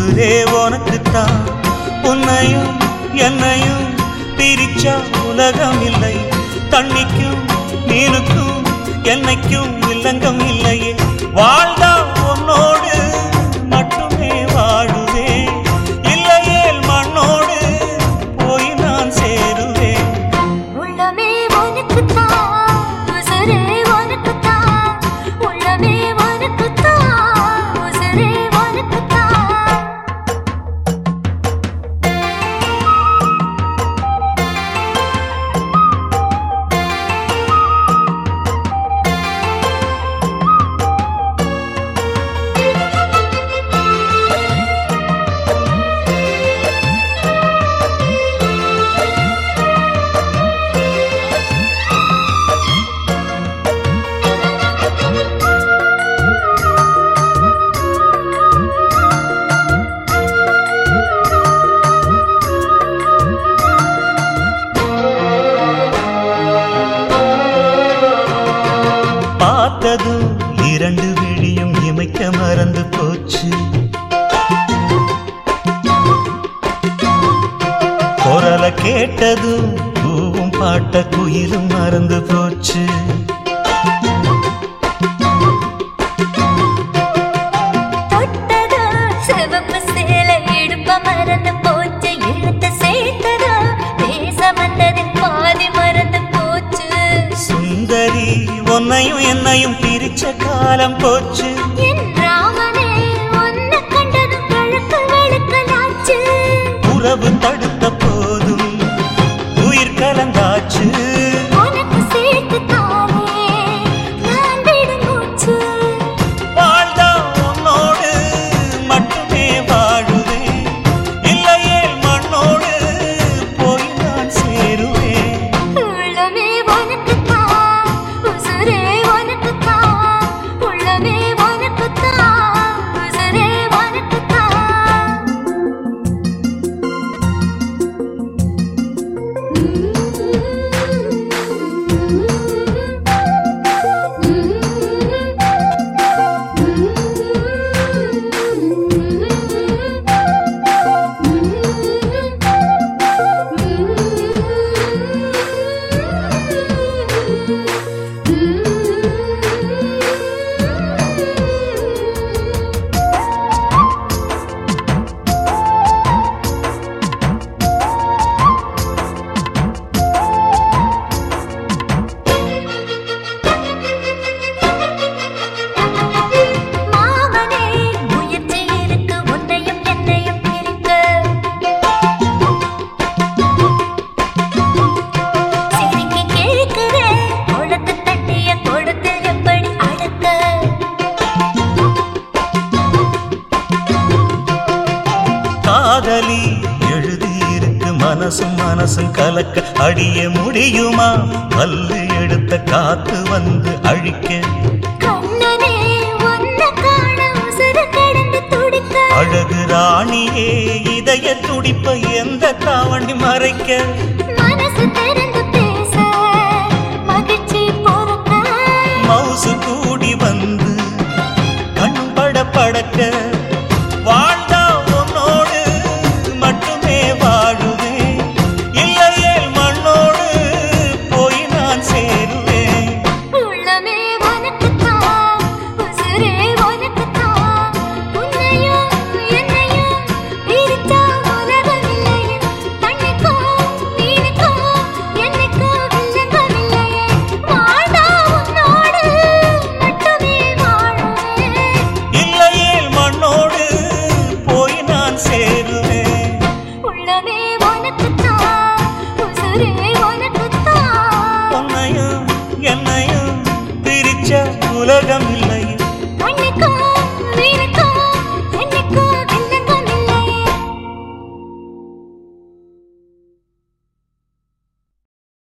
உசுரே உனக்குத்தான் உன்னையும் என்னையும் பிரிச்சா உலகம் இல்லை தண்ணிக்கும் மீனுக்கும் என்னைக்கும் வில்லங்கம் இல்லையே வாழ்ந்தா உன்னோடு மட்டுமே வாழுவேன் இல்லையேல் மண்ணோடு போய் நான் சேருவேன் உள்ளமே உனக்குத்தான் உசுரே உனக்குத்தான் உள்ளமே உனக்குத்தான் உசுரே உனக்குத்தான் பார்த்ததும் இரண்டு விழியும் இமைக்க மறந்து போச்சு குரலை கேட்டதும் பூவும் பாட்ட குயிலும் மறந்து போச்சு தொட்டதோ சிவப்பு சேலை இடுப்ப மறந்து போச்சு இழுத்து சேர்த்ததோ பேச வந்ததில் பாதி மறந்து போச்சு சுந்தரி உன்னையும் என்னையும் பிரிச்ச காலம் போச்சு என் ராமனே உன்னை கண்டதும் கழுக்கு வெளுக்கலாச்சு உறவு தடுத்த போதும் உயிர் கலந்தாச்சு உனக்கு சேர்த்து தானே நான் விடும் மூச்சு வாழ்ந்தா உன்னோடு மட்டுமே வாழுவேன் இல்லையே மண்ணோடு போய் நான் சேருவேன் உள்ளமே உனக்குத்தான் உசுரே உனக்குத்தான் உள்ளமே உனக்குத்தான் உசுரே உனக்குத்தான் மாமனே முயற்சி இருக்கு உன்னையும் என்னையும் பிரிக்க சிரிக்கி கேட்கிறேன் குளத்து தண்ணிய கொடுத்து எப்படி அடக்க காதலி எழுதியிருக்கு மனசும் மனசும் கலக்க அடிய முடியுமா பல்லு எடுத்த காத்து வந்து அழிக்க கண்ணனே உன்னை காண உசுறு கடந்து துடிக்க அழகு ராணியே இதய துடிப்ப எந்த தாவண்டி மறைக்க மனசு திறந்து பேச மகிழ்ச்சி பொறுக்க மவுசு கூடி வந்து கண் பட படக்க